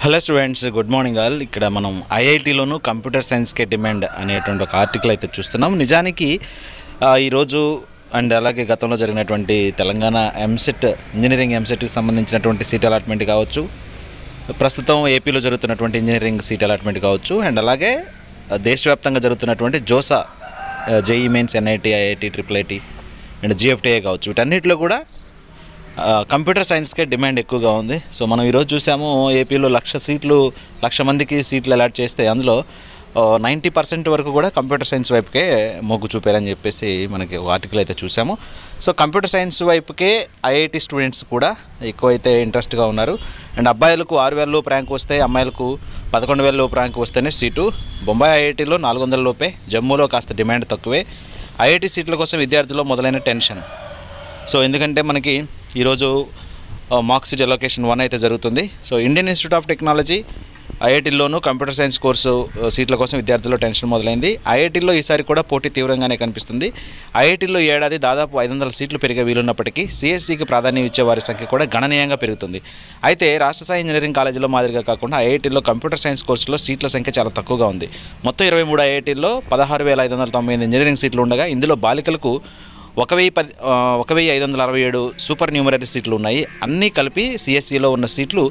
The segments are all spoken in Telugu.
hello students good morning all ఇక్కడ మనం ఐఐటిలోను కంప్యూటర్ సైన్స్కే డిమాండ్ అనేటువంటి ఒక ఆర్టికల్ అయితే చూస్తున్నాం నిజానికి ఆ, ఈరోజు అండ్ అలాగే గతంలో జరిగినటువంటి తెలంగాణ ఎంసెట్ ఇంజనీరింగ్ ఎంసెట్కి సంబంధించినటువంటి సీట్ అలాట్మెంట్ కావచ్చు ప్రస్తుతం ఏపీలో జరుగుతున్నటువంటి ఇంజనీరింగ్ సీట్ అలాట్మెంట్ కావచ్చు అండ్ అలాగే ఆ, దేశవ్యాప్తంగా జరుగుతున్నటువంటి JoSAA JEE mains NIT IIT triple IT and GFTI కావచ్చు వీటన్నిటిలో కూడా ఆ, కంప్యూటర్ సైన్స్కే డిమాండ్ ఎక్కువగా ఉంది సో మనం ఈరోజు చూసాము ఏపీలో లక్ష సీట్లు లక్ష మందికి సీట్లు అలాట్ చేస్తే అందులో నైంటీ పర్సెంట్ వరకు కూడా కంప్యూటర్ సైన్స్ వైపుకే మొగ్గు చూపారని చెప్పేసి మనకి ఒక ఆర్టికల్ అయితే చూసాము సో కంప్యూటర్ సైన్స్ వైపుకే ఐఐటి స్టూడెంట్స్ కూడా ఎక్కువైతే ఇంట్రెస్ట్గా ఉన్నారు అండ్ అబ్బాయిలకు ఆరు వేల లోపు ర్యాంక్ వస్తే అమ్మాయిలకు పదకొండు వేల లోపు ర్యాంక్ వస్తేనే సీటు బొంబాయి ఐఐటిలో నాలుగు వందల లోపే జమ్మూలో కాస్త డిమాండ్ తక్కువే ఐఐటి సీట్ల కోసం విద్యార్థుల్లో మొదలైన టెన్షన్ సో ఎందుకంటే మనకి ఈరోజు మార్క్ సీట్ అలొకేషన్ వన్ అయితే జరుగుతుంది so Indian Institute of Technology ఐఐటీలోను కంప్యూటర్ సైన్స్ కోర్సు ఆ, సీట్ల కోసం విద్యార్థుల్లో టెన్షన్ మొదలైంది ఐఐటీలో ఈసారి కూడా పోటీ తీవ్రంగానే కనిపిస్తుంది ఐఐటీలో ఈ ఏడాది దాదాపు ఐదు వందల సీట్లు పెరిగే వీలున్నప్పటికీ సిఎస్సికి ప్రాధాన్యం ఇచ్చే వారి సంఖ్య కూడా గణనీయంగా పెరుగుతుంది అయితే రాష్ట్ర స్థాయి ఇంజనీరింగ్ కాలేజీలో మాదిరిగా కాకుండా ఐఐటీలో కంప్యూటర్ సైన్స్ కోర్సులో సీట్ల సంఖ్య చాలా తక్కువగా ఉంది మొత్తం ఇరవై మూడు ఐఐటీల్లో పదహారు వేల ఐదు వందల తొంభై ఎనిమిది ఇంజనీరింగ్ సీట్లు ఉండగా ఇందులో బాలికలకు ఒక వెయ్యి పది ఆ, ఒక వెయ్యి ఐదు వందల అరవై ఏడు సూపర్ న్యూమరీ సీట్లు ఉన్నాయి అన్నీ కలిపి సిఎస్సిలో ఉన్న సీట్లు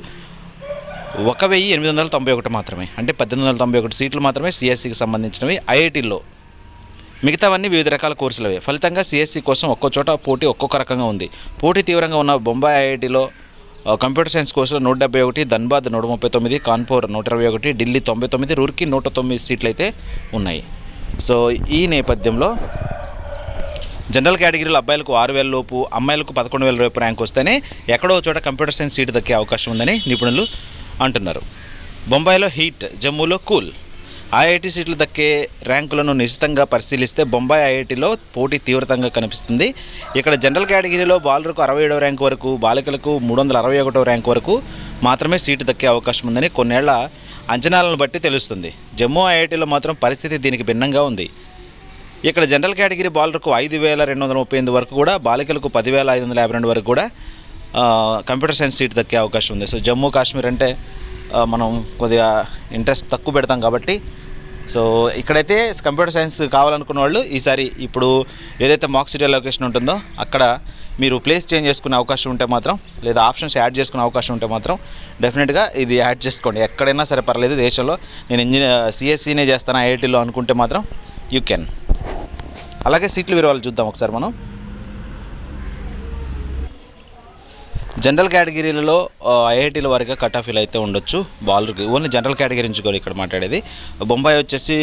ఒక వెయ్యి ఎనిమిది వందల తొంభై ఒకటి మాత్రమే అంటే పద్దెనిమిది వందల తొంభై ఒకటి సీట్లు మాత్రమే సిఎస్సికి సంబంధించినవి ఐఐటీలో మిగతావన్నీ వివిధ రకాల కోర్సులవే ఫలితంగా సిఎస్సి కోసం ఒక్కో చోట పోటీ ఒక్కొక్క రకంగా ఉంది పోటీ తీవ్రంగా ఉన్న బొంబాయి ఐఐటిలో ఆ, కంప్యూటర్ సైన్స్ కోర్సులో నూట డెబ్బై ఒకటి ధన్బాద్ నూట ముప్పై తొమ్మిది కాన్పూర్ నూట ఇరవై ఒకటి ఢిల్లీ తొంభై తొమ్మిది రూర్కి నూట తొమ్మిది సీట్లు అయితే ఉన్నాయి సో ఈ నేపథ్యంలో జనరల్ కేటగిరీలో అబ్బాయిలకు ఆరు వేల లోపు అమ్మాయిలకు పదకొండు వేల రూపాయల ర్యాంక్ వస్తేనే ఎక్కడో చోట కంప్యూటర్ సైన్స్ సీటు దక్కే అవకాశం ఉందని నిపుణులు అంటున్నారు బొంబాయిలో హీట్ జమ్మూలో కూల్ ఐఐటి సీట్లు దక్కే ర్యాంకులను నిశ్చితంగా పరిశీలిస్తే బొంబాయి ఐఐటిలో పోటీ తీవ్రతంగా కనిపిస్తుంది ఇక్కడ జనరల్ కేటగిరీలో బాలులకు అరవై ఏడవ ర్యాంక్ వరకు బాలికలకు మూడు వందల అరవై ఒకటో ర్యాంక్ వరకు మాత్రమే సీటు దక్కే అవకాశం ఉందని కొన్నేళ్ల అంచనాలను బట్టి తెలుస్తుంది జమ్మూ ఐఐటిలో మాత్రం పరిస్థితి దీనికి భిన్నంగా ఉంది ఇక్కడ జనరల్ కేటగిరీ బాలర్కు ఐదు వేల రెండు వందల ముప్పై ఎనిమిది వరకు కూడా బాలికలకు పదివేల ఐదు వందల యాభై రెండు వరకు కూడా ఆ, కంప్యూటర్ సైన్స్ సీట్ దక్కే అవకాశం ఉంది సో జమ్మూ కాశ్మీర్ అంటే ఆ, మనం కొద్దిగా ఇంట్రెస్ట్ తక్కువ పెడతాం కాబట్టి సో ఇక్కడైతే కంప్యూటర్ సైన్స్ కావాలనుకున్న వాళ్ళు ఈసారి ఇప్పుడు ఏదైతే మాక్ సిటీ లొకేషన్ ఉంటుందో అక్కడ మీరు ప్లేస్ చేంజ్ చేసుకునే అవకాశం ఉంటే మాత్రం లేదా ఆప్షన్స్ యాడ్ చేసుకునే అవకాశం ఉంటే మాత్రం డెఫినెట్గా ఇది యాడ్ చేసుకోండి ఎక్కడైనా సరే పర్లేదు దేశంలో నేను ఇంజనీర్ సిఎస్సీనే చేస్తాను ఐఐటీలో అనుకుంటే మాత్రం యూ కెన్ అలాగే సీట్ల వివరాలు చూద్దాం ఒకసారి మనం జనరల్ కేటగిరీలలో ఐఐటీల వారిగా కట్ ఆఫ్లు అయితే ఉండొచ్చు బాలుకి ఓన్లీ జనరల్ కేటగిరీ నుంచి కూడా ఇక్కడ మాట్లాడేది బొంబాయి వచ్చేసి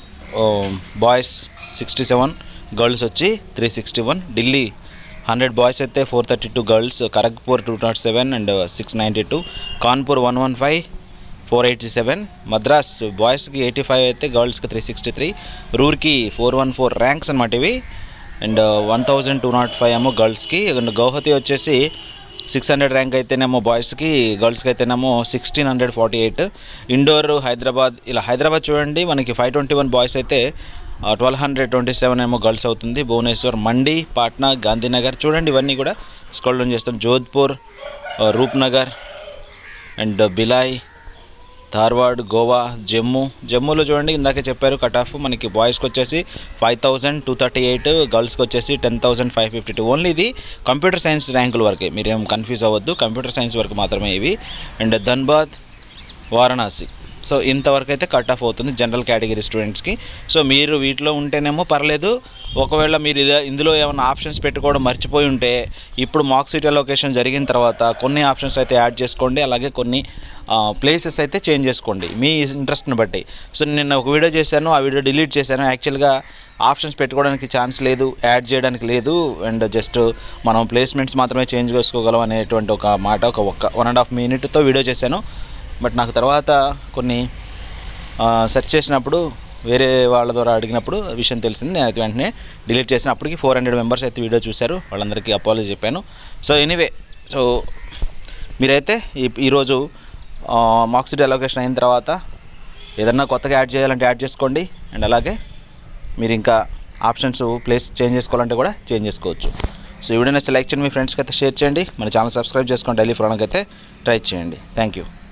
బాయ్స్ సిక్స్టీ సెవెన్ గర్ల్స్ వచ్చి three sixty one Delhi hundred boys అయితే four thirty two girls Kharagpur two nought seven and six ninety two Kanpur one one five four eighty seven Madras బాయ్స్కి ఎయిటీ ఫైవ్ అయితే గర్ల్స్కి three sixty three Roorkee four one four ranks అనమాట ఇవి and one thousand two nought five ఏమో గర్ల్స్కి అండ్ గౌహతి వచ్చేసి సిక్స్ హండ్రెడ్ ర్యాంక్ అయితేనేమో బాయ్స్కి గర్ల్స్కి అయితేనేమో sixteen hundred forty eight Indore Hyderabad ఇలా హైదరాబాద్ చూడండి మనకి ఫైవ్ ట్వంటీ వన్ బాయ్స్ అయితే ట్వెల్వ్ హండ్రెడ్ ట్వంటీ సెవెన్ ఏమో గర్ల్స్ అవుతుంది భువనేశ్వర్ మండి పాట్నా గాంధీనగర్ చూడండి ఇవన్నీ కూడా స్క్రోల్ డౌన్ చేస్తాం జోధ్పూర్ ఆ, రూప్నగర్ అండ్ బిలాయ్ ధార్వాడ్ గోవా జమ్మూ జమ్మూలో చూడండి ఇందాక చెప్పారు కట్ ఆఫ్ మనకి బాయ్స్కి వచ్చేసి five thousand two thirty eight గర్ల్స్కి వచ్చేసి ten thousand five fifty two only ఇది కంప్యూటర్ సైన్స్ ర్యాంకుల వరకే మీరేం కన్ఫ్యూజ్ అవ్వద్దు కంప్యూటర్ సైన్స్ వరకు మాత్రమే ఇవి అండ్ ధన్బాద్ వారణాసి సో ఇంతవరకు అయితే కట్ ఆఫ్ అవుతుంది జనరల్ కేటగిరీ స్టూడెంట్స్కి సో మీరు వీటిలో ఉంటేనేమో పర్లేదు ఒకవేళ మీరు ఇద- ఇందులో ఏమైనా ఆప్షన్స్ పెట్టుకోవడం మర్చిపోయి ఉంటే ఇప్పుడు మాక్ సిటీ లొకేషన్ జరిగిన తర్వాత కొన్ని ఆప్షన్స్ అయితే యాడ్ చేసుకోండి అలాగే కొన్ని ప్లేసెస్ అయితే చేంజ్ చేసుకోండి మీ ఇంట్రెస్ట్ని బట్టి సో నేను ఒక వీడియో చేశాను ఆ వీడియో డిలీట్ చేశాను యాక్చువల్గా ఆప్షన్స్ పెట్టుకోవడానికి ఛాన్స్ లేదు యాడ్ చేయడానికి లేదు అండ్ జస్ట్ మనం ప్లేస్మెంట్స్ మాత్రమే చేంజ్ చేసుకోగలం అనేటువంటి ఒక మాట ఒక ఒక్క వన్ అండ్ హాఫ్ మినిట్తో వీడియో చేశాను బట్ నాకు తర్వాత కొన్ని సెర్చ్ చేసినప్పుడు వేరే వాళ్ళ ద్వారా అడిగినప్పుడు విషయం తెలిసింది నేను అయితే వెంటనే డిలీట్ చేసిన అప్పటికి ఫోర్ హండ్రెడ్ మెంబర్స్ అయితే వీడియో చూశారు వాళ్ళందరికీ అపాలజీ చెప్పాను సో ఎనీవే సో మీరైతే ఈ ఈరోజు మార్క్సిటీ అలొకేషన్ అయిన తర్వాత ఏదన్నా కొత్తగా యాడ్ చేయాలంటే యాడ్ చేసుకోండి అండ్ అలాగే మీరు ఇంకా ఆప్షన్స్ ప్లేస్ చేంజ్ చేసుకోవాలంటే కూడా చేంజ్ చేసుకోవచ్చు సో ఈ వీడియో నచ్చితే లైక్ చేయండి మీ ఫ్రెండ్స్కి అయితే షేర్ చేయండి మన ఛానల్ సబ్స్క్రైబ్ చేసుకోండి డైలీ ఫ్రోన్కి అయితే ట్రై చేయండి థ్యాంక్ యూ